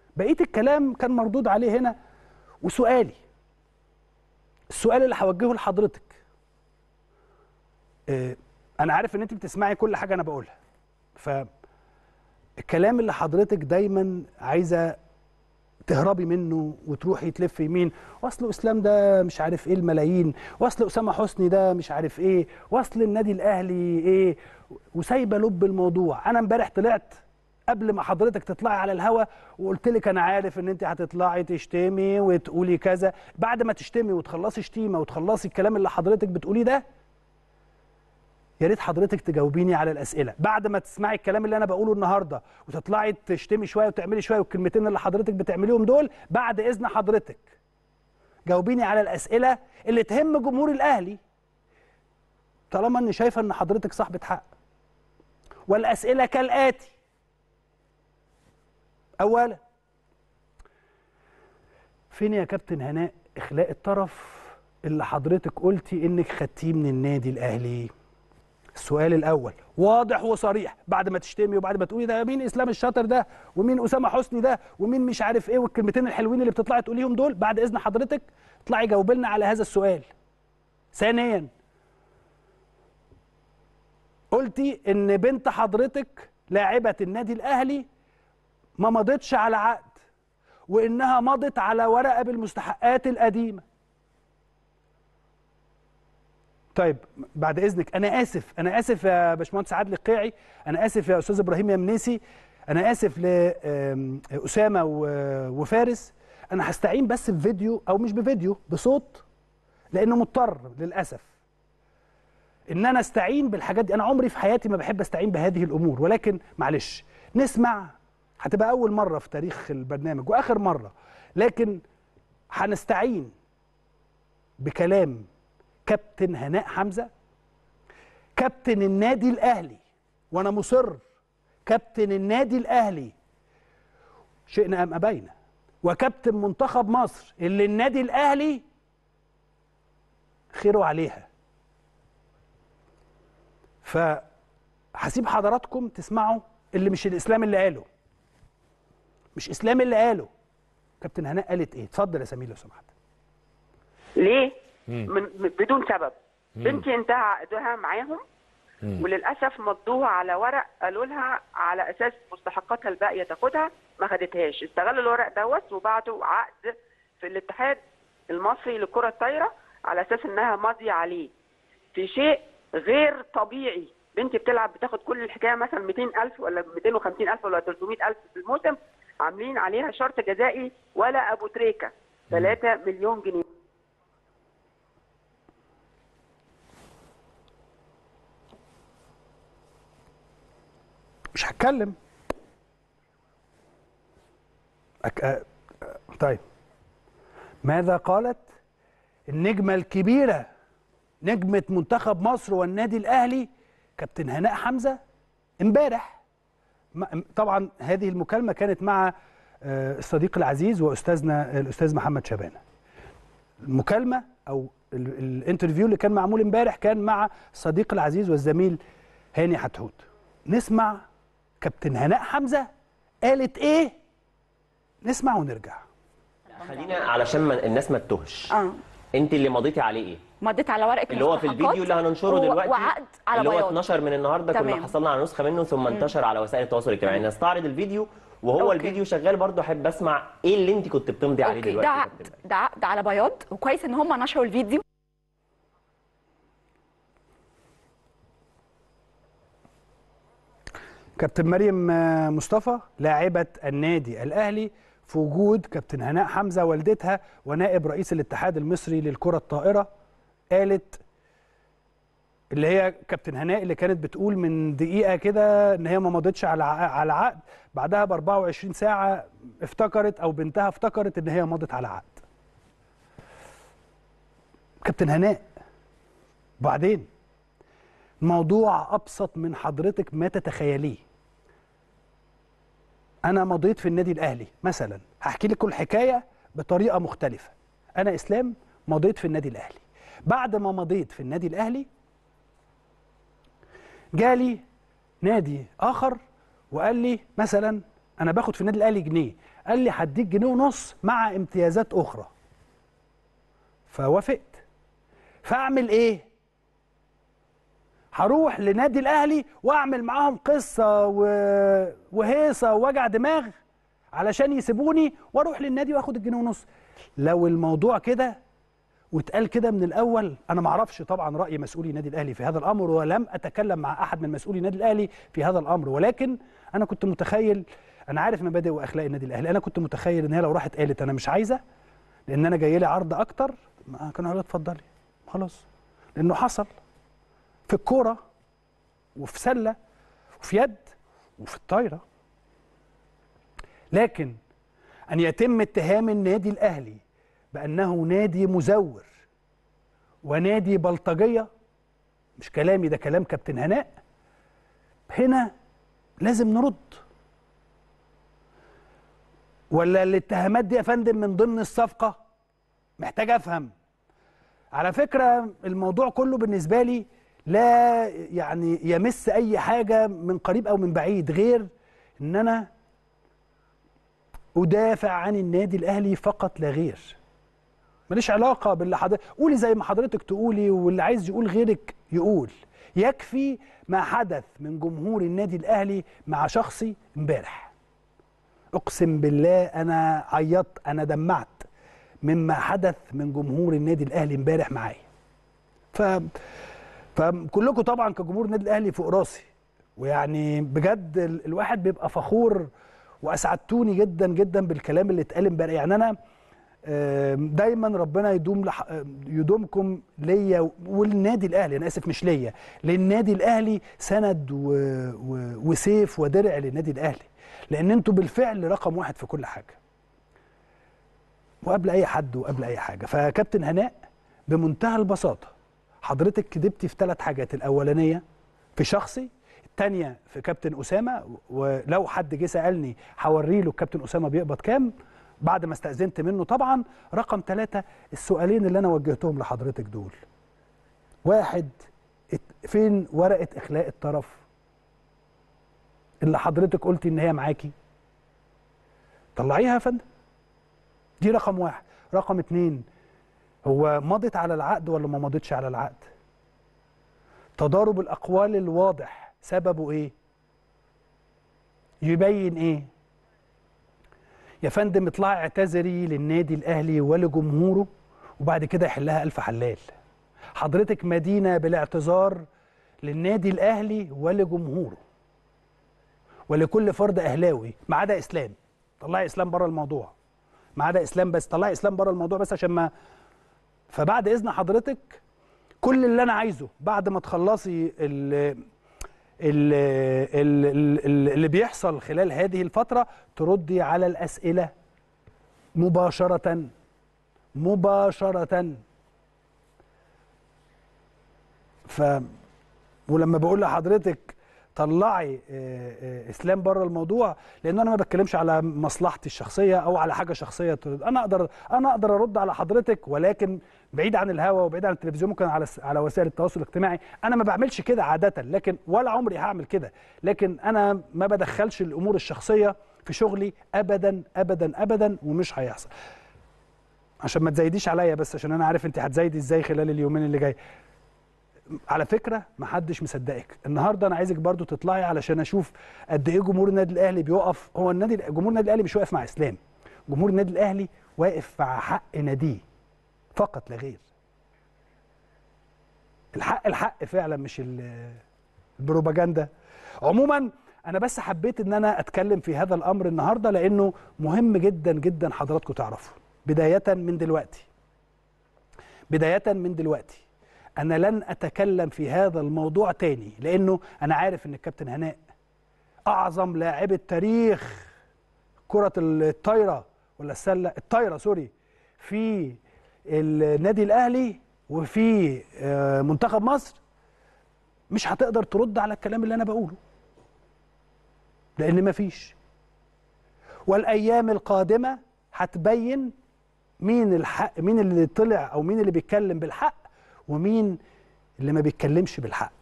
بقيه الكلام كان مردود عليه هنا وسؤالي السؤال اللي هوجهه لحضرتك آه، انا عارف ان انت بتسمعي كل حاجه انا بقولها ف الكلام اللي حضرتك دايما عايزه تهربي منه وتروحي تلف يمين واصل اسلام ده مش عارف ايه الملايين واصل اسامه حسني ده مش عارف ايه واصل النادي الاهلي ايه وسايبه لب الموضوع انا امبارح طلعت قبل ما حضرتك تطلعي على الهوا وقلت لك انا عارف ان انت هتطلعي تشتمي وتقولي كذا بعد ما تشتمي وتخلصي شتيمه وتخلصي الكلام اللي حضرتك بتقوليه ده يا ريت حضرتك تجاوبيني على الاسئله بعد ما تسمعي الكلام اللي انا بقوله النهارده وتطلعي تشتمي شويه وتعملي شويه والكلمتين اللي حضرتك بتعمليهم دول بعد اذن حضرتك جاوبيني على الاسئله اللي تهم جمهور الاهلي طالما اني شايفه ان حضرتك صاحبه حق والاسئله كالاتي اولا فين يا كابتن هناء اخلاء الطرف اللي حضرتك قلتي انك خدتيه من النادي الاهلي السؤال الاول واضح وصريح بعد ما تشتمي وبعد ما تقولي ده مين اسلام الشاطر ده ومين اسامه حسني ده ومين مش عارف ايه والكلمتين الحلوين اللي بتطلعي تقوليهم دول بعد اذن حضرتك اطلعي جاوب لنا على هذا السؤال ثانيا قلتي ان بنت حضرتك لاعبه النادي الاهلي ما مضتش على عقد وانها مضت على ورقه بالمستحقات القديمه طيب بعد اذنك انا اسف انا اسف يا باشمهندس عادل القيعي انا اسف يا استاذ ابراهيم يا منيسي انا اسف لاسامه وفارس انا هستعين بس بفيديو او مش بفيديو بصوت لانه مضطر للاسف ان انا استعين بالحاجات دي انا عمري في حياتي ما بحب استعين بهذه الامور ولكن معلش نسمع هتبقى اول مره في تاريخ البرنامج واخر مره لكن هنستعين بكلام كابتن هناء حمزه كابتن النادي الاهلي وانا مصر كابتن النادي الاهلي شئنا ام ابينا وكابتن منتخب مصر اللي النادي الاهلي خيره عليها فهسيب حضراتكم تسمعوا اللي مش الاسلام اللي قاله مش اسلام اللي قاله كابتن هناء قالت ايه اتفضل يا سمير لو سمحت ليه؟ من من- بدون سبب بنتي انتهى عقدها معاهم وللاسف مضوها على ورق قالوا لها على اساس مستحقاتها الباقيه تاخدها ما خدتهاش استغلوا الورق دوت وبعتوا عقد في الاتحاد المصري للكره الطايره على اساس انها ماضيه عليه في شيء غير طبيعي بنتي بتلعب بتاخد كل الحكايه مثلا 200000 ولا 250000 ولا 300000 في الموسم عاملين عليها شرط جزائي ولا ابو تريكه 3 مليون جنيه مش هتكلم أك... أ... أ- طيب ماذا قالت النجمة الكبيرة نجمة منتخب مصر والنادي الأهلي كابتن هناء حمزة امبارح ما- طبعا هذه المكالمة كانت مع آه، الصديق العزيز وأستاذنا الأستاذ محمد شبانة المكالمة أو ال- الانترفيو اللي كان معمول امبارح كان مع الصديق العزيز والزميل هاني حتحوت نسمع كابتن هناء حمزة قالت ايه نسمع ونرجع خلينا علشان ما الناس ما تتوهش اه انت اللي مضيتي عليه ايه مضيت على ورقه اللي هو في مستحقات الفيديو اللي هننشره و- دلوقتي وعقد على اللي هو بياض 12 من النهارده كنا تمام. حصلنا على نسخه منه ثم انتشر على وسائل التواصل الاجتماعي نستعرض الفيديو وهو أوكي. الفيديو شغال برضه احب اسمع ايه اللي انت كنت بتمضي عليه اوكي دلوقتي ده يا عقد كابتن ده عقد على بياض وكويس ان هم نشروا الفيديو كابتن مريم آه، مصطفى لاعبة النادي الأهلي في وجود كابتن هناء حمزة والدتها ونائب رئيس الاتحاد المصري للكرة الطائرة قالت اللي هي كابتن هناء اللي كانت بتقول من دقيقة كده ان هي ما مضتش على ع- على عقد بعدها ب 24 ساعة افتكرت او بنتها افتكرت ان هي مضت على عقد كابتن هناء بعدين الموضوع ابسط من حضرتك ما تتخيليه انا مضيت في النادي الاهلي مثلا هحكي لكم الحكايه بطريقه مختلفه انا اسلام مضيت في النادي الاهلي بعد ما مضيت في النادي الاهلي جالي نادي اخر وقال لي مثلا انا باخد في النادي الاهلي جنيه قال لي هديك جنيه ونص مع امتيازات اخرى فوافقت فاعمل ايه هروح لنادي الاهلي واعمل معاهم قصه و... وهيصه ووجع دماغ علشان يسيبوني واروح للنادي واخد الجنيه ونص لو الموضوع كده واتقال كده من الاول انا ما اعرفش طبعا راي مسؤولي النادي الاهلي في هذا الامر ولم اتكلم مع احد من مسؤولي النادي الاهلي في هذا الامر ولكن انا كنت متخيل انا عارف مبادئ واخلاق النادي الاهلي انا كنت متخيل ان هي لو راحت قالت انا مش عايزه لان انا جاي لي عرض اكتر ما كانوا قالوا اتفضلي خلاص لانه حصل في الكوره وفي سله وفي يد وفي الطايره لكن ان يتم اتهام النادي الاهلي بانه نادي مزور ونادي بلطجيه مش كلامي ده كلام كابتن هناء هنا لازم نرد ولا الاتهامات دي يا فندم من ضمن الصفقه محتاج افهم على فكره الموضوع كله بالنسبه لي لا يعني يمس اي حاجه من قريب او من بعيد غير ان انا ادافع عن النادي الاهلي فقط لا غير ماليش علاقه باللي حضرتك قولي زي ما حضرتك تقولي واللي عايز يقول غيرك يقول يكفي ما حدث من جمهور النادي الاهلي مع شخصي امبارح اقسم بالله انا عيطت انا دمعت مما حدث من جمهور النادي الاهلي امبارح معايا ف فكلكم طبعا كجمهور النادي الاهلي فوق راسي ويعني بجد ال- الواحد بيبقى فخور واسعدتوني جدا جدا بالكلام اللي اتقال امبارح يعني انا آم، دايما ربنا يدوم لح... يدومكم ليا والنادي الاهلي انا اسف مش ليا للنادي الاهلي سند و... و... وسيف ودرع للنادي الاهلي لان انتوا بالفعل رقم واحد في كل حاجه وقبل اي حد وقبل اي حاجه فكابتن هناء بمنتهى البساطه حضرتك كدبتي في ثلاث حاجات الاولانيه في شخصي الثانيه في كابتن اسامه ولو حد جه سالني هوري له الكابتن اسامه بيقبض كام بعد ما استاذنت منه طبعا رقم ثلاثة السؤالين اللي انا وجهتهم لحضرتك دول واحد ات- فين ورقه اخلاء الطرف اللي حضرتك قلتي ان هي معاكي طلعيها يا فندم دي رقم واحد رقم اتنين هو مضت على العقد ولا ما مضتش على العقد تضارب الاقوال الواضح سببه ايه يبين ايه يا فندم اطلعي اعتذري للنادي الاهلي ولجمهوره وبعد كده يحلها الف حلال حضرتك مدينه بالاعتذار للنادي الاهلي ولجمهوره ولكل فرد اهلاوي ما عدا اسلام طلعي اسلام بره الموضوع ما عدا اسلام بس طلعي اسلام بره الموضوع بس عشان ما فبعد اذن حضرتك كل اللي انا عايزه بعد ما تخلصي ال ال ال ال اللي بيحصل خلال هذه الفتره تردي على الاسئله مباشره مباشره ف ولما بقول لحضرتك طلعي آه، آه، اسلام بره الموضوع لان انا ما بتكلمش على مصلحتي الشخصيه او على حاجه شخصيه ترد. انا اقدر انا اقدر ارد على حضرتك ولكن بعيد عن الهوا وبعيد عن التلفزيون ممكن على س- على وسائل التواصل الاجتماعي انا ما بعملش كده عاده لكن ولا عمري هعمل كده لكن انا ما بدخلش الامور الشخصيه في شغلي ابدا ابدا ابدا ومش هيحصل عشان ما تزايديش عليا بس عشان انا عارف انت هتزايدي ازاي خلال اليومين اللي جاي على فكره محدش مصدقك النهارده انا عايزك برضو تطلعي علشان اشوف قد ايه جمهور النادي الاهلي بيقف هو النادي جمهور النادي الاهلي مش واقف مع اسلام جمهور النادي الاهلي واقف مع حق ناديه فقط لا غير الحق الحق فعلا مش ال- البروباجندا عموما انا بس حبيت ان انا اتكلم في هذا الامر النهارده لانه مهم جدا جدا حضراتكم تعرفوا بدايه من دلوقتي بدايه من دلوقتي انا لن اتكلم في هذا الموضوع تاني لانه انا عارف ان الكابتن هناء اعظم لاعب التاريخ كره الطايره ولا السله الطايره سوري في النادي الاهلي وفي آه، منتخب مصر مش هتقدر ترد على الكلام اللي انا بقوله لان مفيش والايام القادمه هتبين مين الحق مين اللي طلع او مين اللي بيتكلم بالحق ومين اللي ما بيتكلمش بالحق